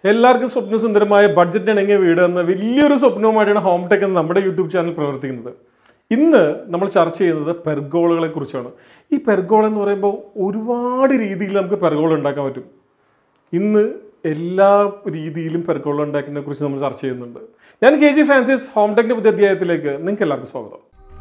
എല്ലാവർക്കും സ്വപ്നസുന്ദരമായ ബഡ്ജറ്റ് ഇണങ്ങിയ വീട് എന്ന വലിയൊരു സ്വപ്നവുമായിട്ടാണ് ഹോം ടെക് എന്ന നമ്മുടെ യൂട്യൂബ് ചാനൽ പ്രവർത്തിക്കുന്നത് ഇന്ന് നമ്മൾ ചർച്ച ചെയ്യുന്നത് പെർഗോളുകളെ കുറിച്ചാണ് ഈ പെർഗോൾ എന്ന് പറയുമ്പോൾ ഒരുപാട് രീതിയിൽ നമുക്ക് പെർഗോൾ ഉണ്ടാക്കാൻ പറ്റും ഇന്ന് എല്ലാ രീതിയിലും പെർഗോൾ ഉണ്ടാക്കുന്നതിനെ കുറിച്ച് നമ്മൾ ചർച്ച ചെയ്യുന്നുണ്ട് ഞാൻ കെ ജി ഫ്രാൻസിസ് ഹോം ടെക്കിന്റെ പുതിയ അധ്യായത്തിലേക്ക് നിങ്ങൾക്ക് എല്ലാവർക്കും സ്വാഗതം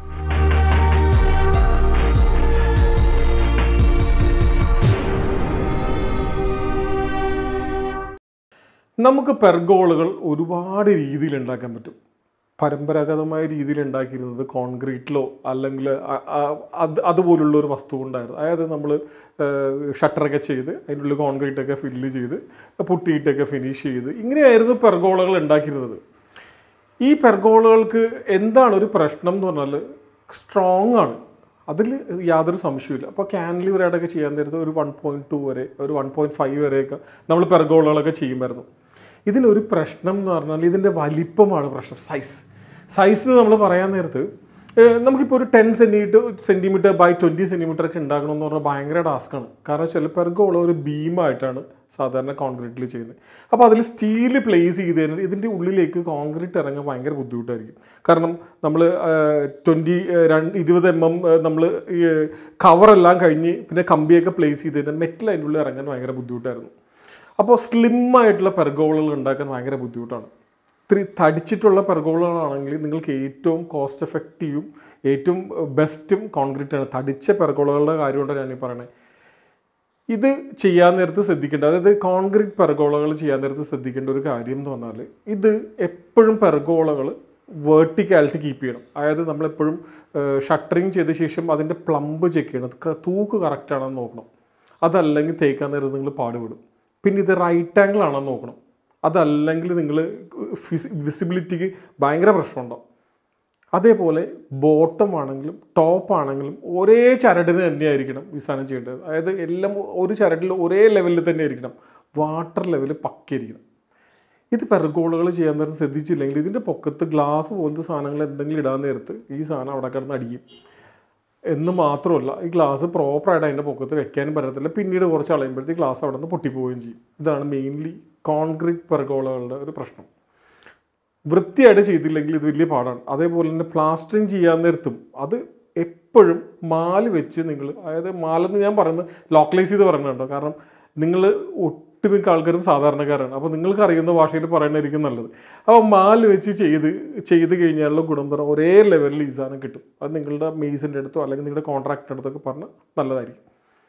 നമുക്ക് പെർഗോളുകൾ ഒരുപാട് രീതിയിൽ ഉണ്ടാക്കാൻ പറ്റും പരമ്പരാഗതമായ രീതിയിൽ ഉണ്ടാക്കിയിരുന്നത് കോൺക്രീറ്റിലോ അല്ലെങ്കിൽ അ- അ- അത് അതുപോലുള്ള ഒരു വസ്തു കൊണ്ടായിരുന്നു അതായത് നമ്മൾ ഷട്ടറൊക്കെ ചെയ്ത് അതിൻ്റെ ഉള്ളിൽ കോൺക്രീറ്റൊക്കെ ഫില്ല് ചെയ്ത് പുട്ടിയിട്ടൊക്കെ ഫിനിഷ് ചെയ്ത് ഇങ്ങനെയായിരുന്നു പെർഗോളകൾ ഉണ്ടാക്കിയിരുന്നത് ഈ പെർഗോളുകൾക്ക് എന്താണ് ഒരു പ്രശ്നം എന്ന് പറഞ്ഞാൽ സ്ട്രോങ് ആണ് അതിൽ യാതൊരു സംശയമില്ല അപ്പോൾ ക്യാൻലിവറായിട്ടൊക്കെ ചെയ്യാൻ നേരത്ത് ഒരു വൺ പോയിൻറ്റ് ടു വരെ ഒരു വൺ പോയിൻറ്റ് ഫൈവ് വരെയൊക്കെ നമ്മൾ പെർഗോളുകളൊക്കെ ചെയ്യുമായിരുന്നു ഇതിനൊരു പ്രശ്നം എന്ന് പറഞ്ഞാൽ ഇതിൻ്റെ വലിപ്പമാണ് പ്രശ്നം സൈസ് സൈസ് എന്ന് നമ്മൾ പറയാൻ നേരത്ത് ഏഹ് നമുക്കിപ്പോൾ ഒരു ten centimetre centimetre by twenty centimetre ഒക്കെ ഉണ്ടാക്കണമെന്ന് പറഞ്ഞാൽ ഭയങ്കര ടാസ്ക്കാണ് കാരണം ചില പെർഗോള ഒരു ബീമായിട്ടാണ് സാധാരണ കോൺക്രീറ്റിൽ ചെയ്യുന്നത് അപ്പോൾ അതിൽ സ്റ്റീൽ പ്ലേസ് ചെയ്ത് കഴിഞ്ഞാൽ ഇതിൻ്റെ ഉള്ളിലേക്ക് കോൺക്രീറ്റ് ഇറങ്ങാൻ ഭയങ്കര ബുദ്ധിമുട്ടായിരിക്കും കാരണം നമ്മൾ ട്വൻറ്റി രണ്ട് ഇരുപത് എം എം നമ്മൾ ഈ കവറെല്ലാം കഴിഞ്ഞ് പിന്നെ കമ്പിയൊക്കെ പ്ലേസ് ചെയ്ത് കഴിഞ്ഞാൽ മെറ്റൽ അതിൻ്റെ ഉള്ളിൽ ഇറങ്ങാൻ ഭയങ്കര ബുദ്ധിമുട്ടായിരുന്നു അപ്പോൾ സ്ലിം ആയിട്ടുള്ള പെർഗോളുകൾ ഉണ്ടാക്കാൻ ഭയങ്കര ബുദ്ധിമുട്ടാണ് ഇത്തിരി തടിച്ചിട്ടുള്ള പെർഗോളുകളാണെങ്കിൽ നിങ്ങൾക്ക് ഏറ്റവും കോസ്റ്റ് എഫക്റ്റീവും ഏറ്റവും ബെസ്റ്റും കോൺക്രീറ്റ് ആണ് തടിച്ച പെർഗോളുകളുടെ കാര്യമുണ്ട് ഞാൻ ഈ പറയണേ ഇത് ചെയ്യാൻ നേരത്ത് ശ്രദ്ധിക്കേണ്ട അതായത് കോൺക്രീറ്റ് പെർഗോളകൾ ചെയ്യാൻ നേരത്ത് ശ്രദ്ധിക്കേണ്ട ഒരു കാര്യം എന്ന് പറഞ്ഞാൽ ഇത് എപ്പോഴും പെർഗോളകൾ വേർട്ടിക്കാലിറ്റി കീപ്പ് ചെയ്യണം അതായത് നമ്മളെപ്പോഴും ഷട്ടറിങ് ചെയ്ത ശേഷം അതിൻ്റെ പ്ലംബ് ചെക്ക് ചെയ്യണം അത് ക- തൂക്ക് കറക്റ്റ് ആണെന്ന് നോക്കണം അതല്ലെങ്കിൽ തേക്കാൻ നേരത്ത് നിങ്ങൾ പാടുപെടും പിന്നെ ഇത് റൈറ്റ് ആംഗിൾ ആണെന്ന് നോക്കണം അതല്ലെങ്കിൽ നിങ്ങൾ വിസിബിലിറ്റിക്ക് ഭയങ്കര പ്രശ്നമുണ്ടാവും അതേപോലെ ബോട്ടം ആണെങ്കിലും ടോപ്പ് ആണെങ്കിലും ഒരേ ചരടിന് തന്നെയായിരിക്കണം ഈ സാധനം ചെയ്യേണ്ടത് അതായത് എല്ലാം ഒരു ചരടിൽ ഒരേ ലെവലിൽ തന്നെ ആയിരിക്കണം വാട്ടർ ലെവൽ പക്കയായിരിക്കണം ഇത് പെർഗോളുകൾ ചെയ്യാൻ നേരത്ത് ശ്രദ്ധിച്ചില്ലെങ്കിൽ ഇതിൻ്റെ പൊക്കത്ത് ഗ്ലാസ് പോലത്തെ സാധനങ്ങൾ എന്തെങ്കിലും ഇടാൻ നേരത്ത് ഈ സാധനം അവിടെ കിടന്ന് അടിക്കും എന്ന് മാത്രമല്ല ഈ ഗ്ലാസ് പ്രോപ്പറായിട്ട് അതിൻ്റെ പൊക്കത്ത് വെക്കാനും പറ്റത്തില്ല പിന്നീട് കുറച്ച് കളയുമ്പോഴത്തേക്ക് ഗ്ലാസ് അവിടെ നിന്ന് പൊട്ടിപ്പോവുകയും ചെയ്യും ഇതാണ് മെയിൻലി കോൺക്രീറ്റ് പെർഗോളകളുടെ ഒരു പ്രശ്നം വൃത്തിയായിട്ട് ചെയ്തില്ലെങ്കിൽ ഇത് വലിയ പാടാണ് അതേപോലെ തന്നെ പ്ലാസ്റ്ററിങ് ചെയ്യാൻ നേരത്തും അത് എപ്പോഴും മാല് വെച്ച് നിങ്ങൾ അതായത് മാലെന്ന് ഞാൻ പറയുന്നത് ലോക്കലൈസ് ചെയ്ത് പറയുന്നുണ്ടോ കാരണം നിങ്ങൾ ഒട്ടുമിക്ക ആൾക്കാരും സാധാരണക്കാരാണ് അപ്പോൾ നിങ്ങൾക്ക് അറിയുന്ന ഭാഷയിൽ പറയുന്നതായിരിക്കും നല്ലത് അപ്പോൾ മാല് വെച്ച് ചെയ്ത് ചെയ്ത് കഴിഞ്ഞാലുള്ള ഗുണം പറഞ്ഞാൽ ഒരേ ലെവലിൽ ഈ സാധനം കിട്ടും അത് നിങ്ങളുടെ മെയ്സിൻ്റെ അടുത്തോ അല്ലെങ്കിൽ നിങ്ങളുടെ കോൺട്രാക്റ്റിൻ്റെ അടുത്തൊക്കെ പറഞ്ഞാൽ നല്ലതായിരിക്കും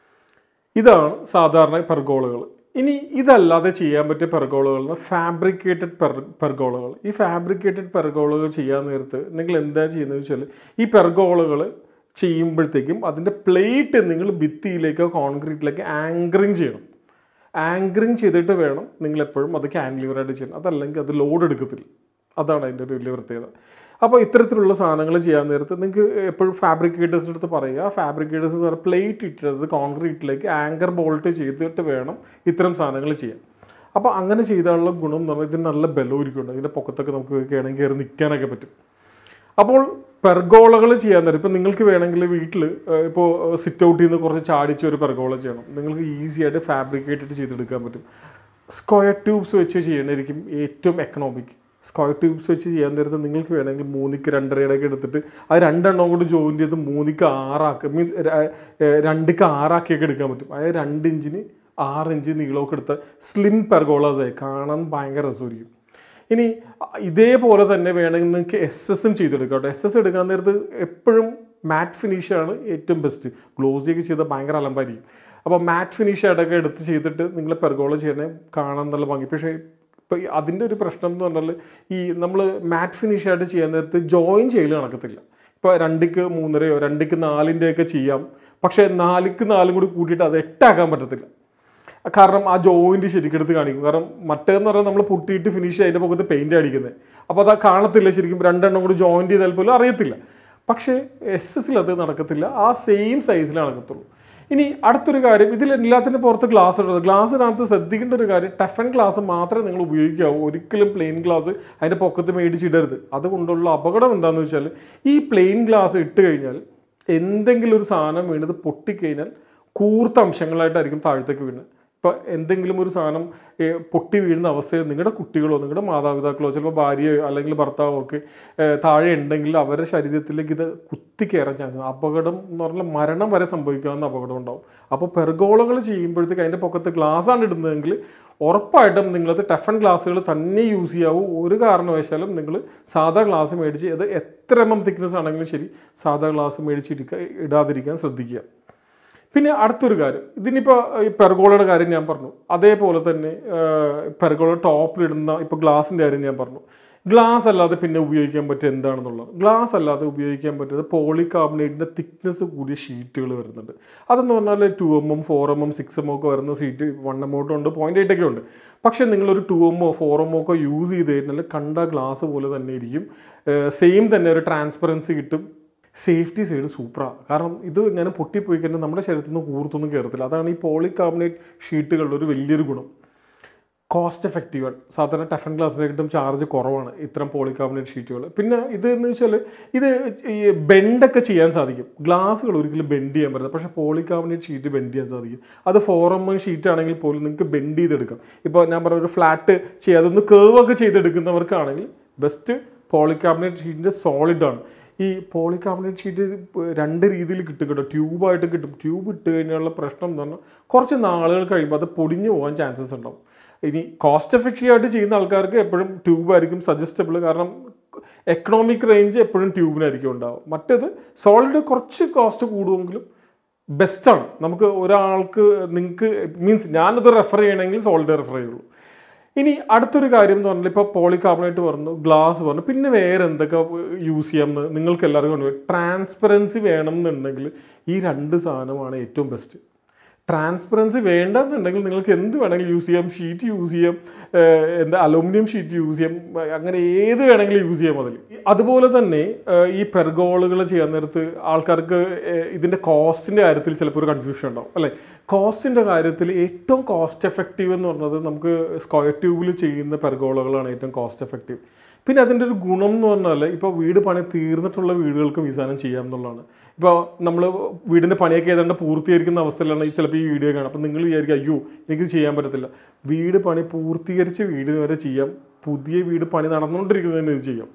ഇതാണ് സാധാരണ പെർഗോളുകൾ ഇനി ഇതല്ലാതെ ചെയ്യാൻ പറ്റിയ പെർഗോളുകൾ ഫാബ്രിക്കേറ്റഡ് പെർ പെർഗോളുകൾ ഈ ഫാബ്രിക്കേറ്റഡ് പെർഗോളുകൾ ചെയ്യാൻ നേരത്ത് നിങ്ങൾ എന്താ ചെയ്യുന്നത് വെച്ചാൽ ഈ പെർഗോളുകൾ ചെയ്യുമ്പോഴത്തേക്കും അതിൻ്റെ പ്ലേറ്റ് നിങ്ങൾ ഭിത്തിയിലേക്കോ കോൺക്രീറ്റിലേക്ക് ആങ്കറിങ് ചെയ്യണം ആങ്കറിങ് ചെയ്തിട്ട് വേണം നിങ്ങൾ എപ്പോഴും അത് ക്യാൻലിവറായിട്ട് ചെയ്യണം അതല്ലെങ്കിൽ അത് ലോഡ് എടുക്കത്തില്ല അതാണ് അതിൻ്റെ ഒരു വലിയ പ്രത്യേകത അപ്പോൾ ഇത്തരത്തിലുള്ള സാധനങ്ങൾ ചെയ്യാൻ നേരത്ത് നിങ്ങൾക്ക് എപ്പോഴും ഫാബ്രിക്കേറ്റേഴ്സിൻ്റെ അടുത്ത് പറയുക ഫാബ്രിക്കേറ്റേഴ്സ് എന്ന് പറഞ്ഞാൽ പ്ലേറ്റ് ഇട്ടത് കോൺക്രീറ്റിലേക്ക് ആങ്കർ ബോൾട്ട് ചെയ്തിട്ട് വേണം ഇത്തരം സാധനങ്ങൾ ചെയ്യാൻ അപ്പോൾ അങ്ങനെ ചെയ്താലുള്ള ഗുണം എന്ന് പറഞ്ഞാൽ ഇതിന് നല്ല ബലമായിരിക്കും ഇതിൻ്റെ പൊക്കത്തൊക്കെ നമുക്ക് വേണമെങ്കിൽ കയറി നിൽക്കാനൊക്കെ പറ്റും അപ്പോൾ പെർഗോളകൾ ചെയ്യാൻ നേരം ഇപ്പം നിങ്ങൾക്ക് വേണമെങ്കിൽ വീട്ടിൽ ഇപ്പോൾ സിറ്റ് ഔട്ടിൽ നിന്ന് കുറച്ച് ചാടിച്ച ഒരു പെർഗോള ചെയ്യണം നിങ്ങൾക്ക് ഈസി ആയിട്ട് ഫാബ്രിക്കേറ്റഡ് ചെയ്തെടുക്കാൻ പറ്റും സ്ക്വയർ ട്യൂബ്സ് വെച്ച് ചെയ്യണമായിരിക്കും ഏറ്റവും എക്കണോമിക് സ്ക്വയർ ട്യൂബ്സ് വെച്ച് ചെയ്യാൻ നേരത്ത് നിങ്ങൾക്ക് വേണമെങ്കിൽ മൂന്നിക്ക് രണ്ടരയുടെയൊക്കെ എടുത്തിട്ട് അത് രണ്ടെണ്ണം കൊണ്ട് ജോയിൻ ചെയ്ത് മൂന്നിക്ക് ആറാക്കി മീൻസ് രണ്ടിക്ക് ആറാക്കിയൊക്കെ എടുക്കാൻ പറ്റും അതായത് രണ്ട് ഇഞ്ചിന് ആറ് ഇഞ്ച് നീളമൊക്കെ എടുത്ത സ്ലിം പെർഗോളാസ് ആയി കാണാൻ ഭയങ്കര രസമായിരിക്കും ഇനി അഹ് ഇതേപോലെ തന്നെ വേണമെങ്കിൽ നിങ്ങൾക്ക് എസ് എസും ചെയ്തെടുക്കാം കേട്ടോ എസ് എസ് എടുക്കാൻ നേരത്ത് എപ്പോഴും മാറ്റ് ഫിനിഷാണ് ഏറ്റവും ബെസ്റ്റ് ഗ്ലോസിയൊക്കെ ചെയ്താൽ ഭയങ്കര അലമ്പായിരിക്കും അപ്പോൾ മാറ്റ് ഫിനിഷ് ആയിട്ടൊക്കെ എടുത്ത് ചെയ്തിട്ട് നിങ്ങൾ പെർഗോള ചെയ്യണേ കാണാൻ നല്ല ഭംഗി പക്ഷേ ഇപ്പോൾ അതിൻ്റെ ഒരു പ്രശ്നം എന്ന് പറഞ്ഞാൽ ഈ നമ്മൾ മാറ്റ് ഫിനിഷ് ആയിട്ട് ചെയ്യാൻ നേരത്ത് ജോയിൻ ചെയ്യൽ നടക്കത്തില്ല ഇപ്പോൾ രണ്ടിക്ക് മൂന്നരയോ രണ്ടിക്ക് നാലിൻ്റെയൊക്കെ ചെയ്യാം പക്ഷേ നാലിക്ക് നാലും കൂടി കൂട്ടിയിട്ട് അത് എട്ടാക്കാൻ പറ്റത്തില്ല കാരണം ആ ജോയിന്റ് ശരിക്കും എടുത്ത് കാണിക്കും കാരണം മറ്റേന്ന് പറഞ്ഞാൽ നമ്മൾ പൊട്ടിയിട്ട് ഫിനിഷ് അതിൻ്റെ മുഖത്ത് പെയിന്റ് അടിക്കുന്നത് അപ്പോൾ അത് കാണത്തില്ല ശരിക്കും രണ്ടെണ്ണം കൂടി ജോയിന്റ് ചെയ്താൽ പോലും അറിയത്തില്ല പക്ഷേ എസ് എസിൽ അത് നടക്കത്തില്ല ആ സെയിം സൈസിൽ നടക്കത്തുള്ളൂ ഇനി അടുത്തൊരു കാര്യം ഇതിൽ എല്ലാത്തിൻ്റെ പുറത്ത് ഗ്ലാസ് ഇടുന്നത് ഗ്ലാസ്സിനകത്ത് ശ്രദ്ധിക്കേണ്ട ഒരു കാര്യം ടഫൻ ഗ്ലാസ് മാത്രമേ നിങ്ങൾ ഉപയോഗിക്കാവൂ ഒരിക്കലും പ്ലെയിൻ ഗ്ലാസ് അതിൻ്റെ പൊക്കത്ത് മേടിച്ചിടരുത് അതുകൊണ്ടുള്ള അപകടം എന്താണെന്ന് വെച്ചാൽ ഈ പ്ലെയിൻ ഗ്ലാസ് ഇട്ട് കഴിഞ്ഞാൽ എന്തെങ്കിലും ഒരു സാധനം വീണത് പൊട്ടിക്കഴിഞ്ഞാൽ കൂർത്ത അംശങ്ങളായിട്ടായിരിക്കും താഴത്തേക്ക് വീണത് ഇപ്പോൾ എന്തെങ്കിലും ഒരു സാധനം ഏ, പൊട്ടി വീഴുന്ന അവസ്ഥയിൽ നിങ്ങളുടെ കുട്ടികളോ നിങ്ങളുടെ മാതാപിതാക്കളോ ചിലപ്പോൾ ഭാര്യയോ അല്ലെങ്കിൽ ഭർത്താവോ ഒക്കെ ഏ, താഴെ ഉണ്ടെങ്കിൽ അവരുടെ ശരീരത്തിലേക്ക് ഇത് കുത്തിക്കയറാൻ ചാൻസ് അപകടം എന്ന് പറഞ്ഞാൽ മരണം വരെ സംഭവിക്കാവുന്ന അപകടം ഉണ്ടാവും അപ്പോൾ പെർഗോളകൾ ചെയ്യുമ്പോഴത്തേക്ക് അതിൻ്റെ പൊക്കത്ത് ഗ്ലാസ് ആണ് ഇടുന്നതെങ്കിൽ ഉറപ്പായിട്ടും നിങ്ങളത് ടഫൻ ഗ്ലാസ്സുകൾ തന്നെ യൂസ് ചെയ്യാവൂ ഒരു കാരണവശാലും നിങ്ങൾ സാധാ ഗ്ലാസ് മേടിച്ച് അത് എത്ര എം എം തിക്നെസ് ആണെങ്കിലും ശരി സാധാ ഗ്ലാസ് മേടിച്ച് ഇരിക്കുക ഇടാതിരിക്കാൻ ശ്രദ്ധിക്കുക പിന്നെ അടുത്തൊരു കാര്യം ഇതിനിപ്പോൾ ഈ പെർഗോളയുടെ കാര്യം ഞാൻ പറഞ്ഞു അതേപോലെ തന്നെ പെർഗോള ടോപ്പിലിടുന്ന ഇപ്പോൾ ഗ്ലാസിൻ്റെ കാര്യം ഞാൻ പറഞ്ഞു ഗ്ലാസ് അല്ലാതെ പിന്നെ ഉപയോഗിക്കാൻ പറ്റിയ എന്താണെന്നുള്ളത് ഗ്ലാസ് അല്ലാതെ ഉപയോഗിക്കാൻ പറ്റുന്നത് പോളികാർബണേറ്റിൻ്റെ തിക്നെസ് കൂടിയ ഷീറ്റുകൾ വരുന്നുണ്ട് അതെന്ന് പറഞ്ഞാൽ two M M four M M six M ഒക്കെ വരുന്ന ഷീറ്റ് വൺ എമ്മോട്ടും ഉണ്ട് പോയിന്റ് എയ്റ്റ് ഒക്കെ ഉണ്ട് പക്ഷേ നിങ്ങളൊരു ടു എമ്മോ ഫോർ എമ്മോ ഒക്കെ യൂസ് ചെയ്ത് കഴിഞ്ഞാൽ കണ്ട ഗ്ലാസ് പോലെ തന്നെ ഇരിക്കും സെയിം തന്നെ ഒരു ട്രാൻസ്പെറൻസി കിട്ടും സേഫ്റ്റി സൈഡ് സൂപ്പറാണ് കാരണം ഇത് ഇങ്ങനെ പൊട്ടിപ്പോയി കഴിഞ്ഞാൽ നമ്മുടെ ശരീരത്തിൽ നിന്ന് കൂർത്തൊന്നും കയറത്തില്ല അതാണ് ഈ പോളികാർബണേറ്റ് ഷീറ്റുകളുടെ ഒരു വലിയൊരു ഗുണം കോസ്റ്റ് എഫക്റ്റീവ് സാധാരണ ടഫൻ ഗ്ലാസ്സിനെക്കാട്ടും ചാർജ് കുറവാണ് ഇത്തരം പോളികാർബണേറ്റ് ഷീറ്റുകൾ പിന്നെ ഇത് എന്ന് വെച്ചാൽ ഇത് ഈ ബെൻഡൊക്കെ ചെയ്യാൻ സാധിക്കും ഗ്ലാസ്സുകൾ ഒരിക്കലും ബെൻഡ് ചെയ്യാൻ പറ്റില്ല പക്ഷേ പോളികാർബണേറ്റ് ഷീറ്റ് ബെൻഡ് ചെയ്യാൻ സാധിക്കും അത് ഫോർ എം ഷീറ്റ് ആണെങ്കിൽ പോലും നിങ്ങൾക്ക് ബെൻഡ് ചെയ്തെടുക്കാം ഇപ്പോൾ ഞാൻ പറഞ്ഞ ഒരു ഫ്ലാറ്റ് ചെയ്യാതെ ഒന്ന് കേവ് ഒക്കെ ചെയ്തെടുക്കുന്നവർക്കാണെങ്കിൽ ബെസ്റ്റ് പോളികാർബണേറ്റ് ഷീറ്റിൻ്റെ സോളിഡാണ് ഈ പോളികാർബണേറ്റ് ഷീറ്റ് രണ്ട് രീതിയിൽ കിട്ടും കേട്ടോ ട്യൂബായിട്ട് കിട്ടും ട്യൂബ് ഇട്ട് കഴിഞ്ഞാലുള്ള പ്രശ്നം എന്ന് പറഞ്ഞാൽ കുറച്ച് നാളുകൾ കഴിയുമ്പോൾ അത് പൊടിഞ്ഞു പോകാൻ ചാൻസസ് ഉണ്ടാവും ഇനി കോസ്റ്റ് എഫക്റ്റീവ് ആയിട്ട് ചെയ്യുന്ന ആൾക്കാർക്ക് എപ്പോഴും ട്യൂബ് ആയിരിക്കും സജസ്റ്റബിൾ കാരണം എക്കണോമിക് റേഞ്ച് എപ്പോഴും ട്യൂബിനായിരിക്കും ഉണ്ടാവും മറ്റേത് സോളിഡ് കുറച്ച് കോസ്റ്റ് കൂടുമെങ്കിലും ബെസ്റ്റാണ് നമുക്ക് ഒരാൾക്ക് നിങ്ങൾക്ക് മീൻസ് ഞാനത് റെഫർ ചെയ്യണമെങ്കിൽ സോളിഡ് റെഫർ ചെയ്യുള്ളൂ ഇനി അടുത്തൊരു കാര്യം എന്ന് പറഞ്ഞാൽ ഇപ്പോൾ പോളികാർബണേറ്റ് പറഞ്ഞു ഗ്ലാസ് പറഞ്ഞു പിന്നെ വേറെ എന്തൊക്കെ യൂസ് ചെയ്യാമെന്ന് നിങ്ങൾക്ക് എല്ലാവർക്കും ഉണ്ട് ട്രാൻസ്പെറൻസി വേണം എന്നുണ്ടെങ്കിൽ ഈ രണ്ട് സാധനമാണ് ഏറ്റവും ബെസ്റ്റ് ട്രാൻസ്പെറൻസി വേണ്ടെന്നുണ്ടെങ്കിൽ നിങ്ങൾക്ക് എന്ത് വേണമെങ്കിലും യൂസ് ചെയ്യാം ഷീറ്റ് യൂസ് ചെയ്യാം ഏഹ് എന്താ അലൂമിനിയം ഷീറ്റ് യൂസ് ചെയ്യാം അങ്ങനെ ഏത് വേണമെങ്കിലും യൂസ് ചെയ്യാം അതിൽ അതുപോലെ തന്നെ ഏഹ് ഈ പെർഗോളുകൾ ചെയ്യാൻ നേരത്ത് ആൾക്കാർക്ക് ഏഹ് ഇതിൻ്റെ കോസ്റ്റിൻ്റെ കാര്യത്തിൽ ചിലപ്പോൾ ഒരു കൺഫ്യൂഷൻ ഉണ്ടാവും അല്ലേ കോസ്റ്റിൻ്റെ കാര്യത്തിൽ ഏറ്റവും കോസ്റ്റ് എഫക്റ്റീവ് എന്ന് പറഞ്ഞത് നമുക്ക് സ്ക്വയർ ട്യൂബിൽ ചെയ്യുന്ന പെർഗോളുകളാണ് ഏറ്റവും കോസ്റ്റ് എഫക്റ്റീവ് പിന്നെ അതിൻ്റെ ഒരു ഗുണം എന്ന് പറഞ്ഞാൽ ഇപ്പോൾ വീട് പണി തീർന്നിട്ടുള്ള വീടുകൾക്കും ഈ സാധനം ചെയ്യാം എന്നുള്ളതാണ് ഇപ്പോൾ നമ്മൾ വീടിൻ്റെ പണിയൊക്കെ ഏതാണ്ട് പൂർത്തീകരിക്കുന്ന അവസ്ഥയിലാണ് ഈ ചിലപ്പോൾ ഈ വീഡിയോ കാണാം അപ്പോൾ നിങ്ങൾ വിചാരിക്കും അയ്യോ എനിക്കിത് ചെയ്യാൻ പറ്റത്തില്ല വീട് പണി പൂർത്തീകരിച്ച വീട് വരെ ചെയ്യാം പുതിയ വീട് പണി നടന്നുകൊണ്ടിരിക്കുന്നതിന് ഇത് ചെയ്യാം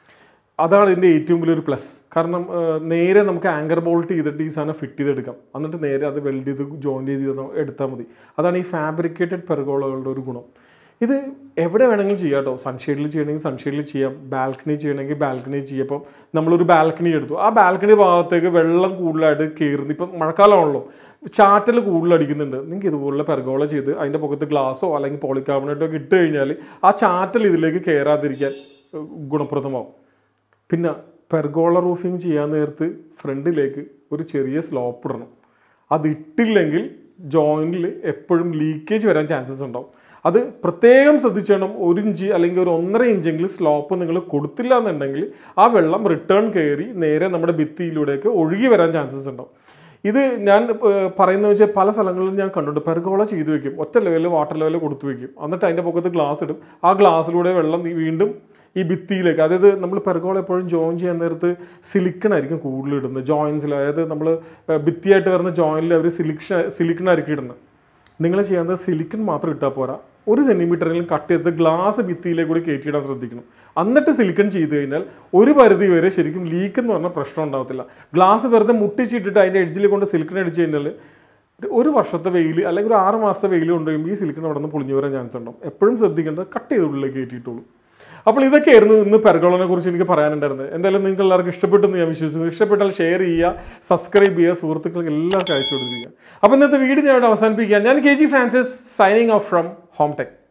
അതാണ് ഇതിൻ്റെ ഏറ്റവും വലിയൊരു പ്ലസ് കാരണം ആ, നേരെ നമുക്ക് ആങ്കർ ബോൾട്ട് ചെയ്തിട്ട് ഈ സാധനം ഫിറ്റ് ചെയ്തെടുക്കാം എന്നിട്ട് നേരെ അത് വെൽഡ് ചെയ്ത് ജോയിൻ ചെയ്ത് എടുത്താൽ മതി അതാണ് ഈ ഫാബ്രിക്കേറ്റഡ് പെർഗോളകളുടെ ഒരു ഗുണം ഇത് എവിടെ വേണമെങ്കിലും ചെയ്യാം കേട്ടോ സൺഷെയ്ഡിൽ ചെയ്യണമെങ്കിൽ സൺഷെയ്ഡിൽ ചെയ്യാം ബാൽക്കണി ചെയ്യണമെങ്കിൽ ബാൽക്കണി ചെയ്യാം ഇപ്പം നമ്മളൊരു ബാൽക്കണി എടുത്തു ആ ബാൽക്കണി ഭാഗത്തേക്ക് വെള്ളം കൂടുതലായിട്ട് കയറുന്നു ഇപ്പം മഴക്കാലമാണല്ലോ ചാറ്റൽ കൂടുതൽ അടിക്കുന്നുണ്ട് നിങ്ങൾക്ക് ഇതുപോലുള്ള പെർഗോള ചെയ്ത് അതിൻ്റെ പുറത്ത് ഗ്ലാസോ അല്ലെങ്കിൽ പോളികാർബണേറ്റോ ഒക്കെ ഇട്ട് കഴിഞ്ഞാൽ ആ ചാറ്റൽ ഇതിലേക്ക് കയറാതിരിക്കാൻ ഏഹ്, ഗുണപ്രദമാവും പിന്നെ പെർഗോള റൂഫിങ് ചെയ്യാൻ നേരത്ത് ഫ്രണ്ടിലേക്ക് ഒരു ചെറിയ സ്ലോപ്പ് ഇടണം അത് ഇട്ടില്ലെങ്കിൽ ജോയിൻറ്റിൽ എപ്പോഴും ലീക്കേജ് വരാൻ ചാൻസസ് ഉണ്ടാവും അത് പ്രത്യേകം ശ്രദ്ധിച്ചോണം ഒരു ഇഞ്ച് അല്ലെങ്കിൽ ഒരു ഒന്നര ഇഞ്ചെങ്കിലും സ്ലോപ്പ് നിങ്ങൾ കൊടുത്തില്ല എന്നുണ്ടെങ്കിൽ ആ വെള്ളം റിട്ടേൺ കയറി നേരെ നമ്മുടെ ഭിത്തിയിലൂടെയൊക്കെ ഒഴുകി വരാൻ ചാൻസസ് ഉണ്ടാവും ഇത് ഞാൻ ഏഹ്, പറയുന്നത് വെച്ചാൽ പല സ്ഥലങ്ങളിലും ഞാൻ കണ്ടിട്ടുണ്ട് പെർഗോള ചെയ്തു വെക്കും ഒറ്റ ലെവലിൽ വാട്ടർ ലെവലിൽ കൊടുത്തു വെക്കും എന്നിട്ട് അതിൻ്റെ പുറത്ത് ഗ്ലാസ് ഇടും ആ ഗ്ലാസ്സിലൂടെ വെള്ളം ഈ വീണ്ടും ഈ ഭിത്തിയിലേക്ക് അതായത് നമ്മൾ പെർഗോള എപ്പോഴും ജോയിൻ ചെയ്യാൻ നേരത്ത് സിലിക്കൺ ആയിരിക്കും കൂടുതൽ ഇടുന്നത് ജോയിൻസിൽ അതായത് നമ്മൾ ഭിത്തിയായിട്ട് വരുന്ന ജോയിനിൽ അവർ സിലിക്ഷൻ സിലിക്കൺ ആയിരിക്കും ഇടുന്നത് നിങ്ങൾ ചെയ്യാവുന്നത് സിലിക്കൺ മാത്രം ഇട്ടാൽ പോരാ ഒരു സെൻറ്റിമീറ്ററെങ്കിലും കട്ട് ചെയ്ത് ഗ്ലാസ് ഭിത്തിയിലേക്ക് കൂടി കയറ്റിയിടാൻ ശ്രദ്ധിക്കണം എന്നിട്ട് സിലിക്കൺ ചെയ്ത് കഴിഞ്ഞാൽ ഒരു പരിധി വരെ ശരിക്കും ലീക്ക് എന്ന് പറഞ്ഞ പ്രശ്നം ഉണ്ടാകത്തില്ല ഗ്ലാസ് വെറുതെ മുട്ടിച്ചിട്ടിട്ട് അതിൻ്റെ എഡ്ജിൽ കൊണ്ട് സിലിക്കൺ അടിച്ച് കഴിഞ്ഞാൽ ഒരു- ഒരു വർഷത്തെ വെയിൽ അല്ലെങ്കിൽ ഒരു ആറ് മാസത്തെ വെയിൽ കൊണ്ടുവരുമ്പോൾ ഈ സിലിക്കൺ അവിടെ നിന്ന് പൊളിഞ്ഞു വരാൻ ചാൻസ് ഉണ്ടാവും എപ്പോഴും ശ്രദ്ധിക്കേണ്ടത് കട്ട് ചെയ്ത് ഉള്ളിലേക്ക് കയറ്റിയിട്ടുള്ളൂ അപ്പോൾ ഇതൊക്കെയായിരുന്നു ഇന്ന് പെർഗോളനെ കുറിച്ച് എനിക്ക് പറയാനുണ്ടായിരുന്നത് എന്തായാലും നിങ്ങൾക്ക് എല്ലാവർക്കും ഇഷ്ടപ്പെട്ടെന്ന് ഞാൻ വിശ്വസിക്കുന്നു ഇഷ്ടപ്പെട്ടാൽ ഷെയർ ചെയ്യുക സബ്സ്ക്രൈബ് ചെയ്യുക സുഹൃത്തുക്കൾക്ക് എല്ലാവർക്കും അയച്ചു കൊടുക്കുക അപ്പോൾ ഇന്നത്തെ വീഡിയോ ഞാൻ ഇവിടെ അവസാനിപ്പിക്കുക ഞാൻ K G Francis signing off from home tech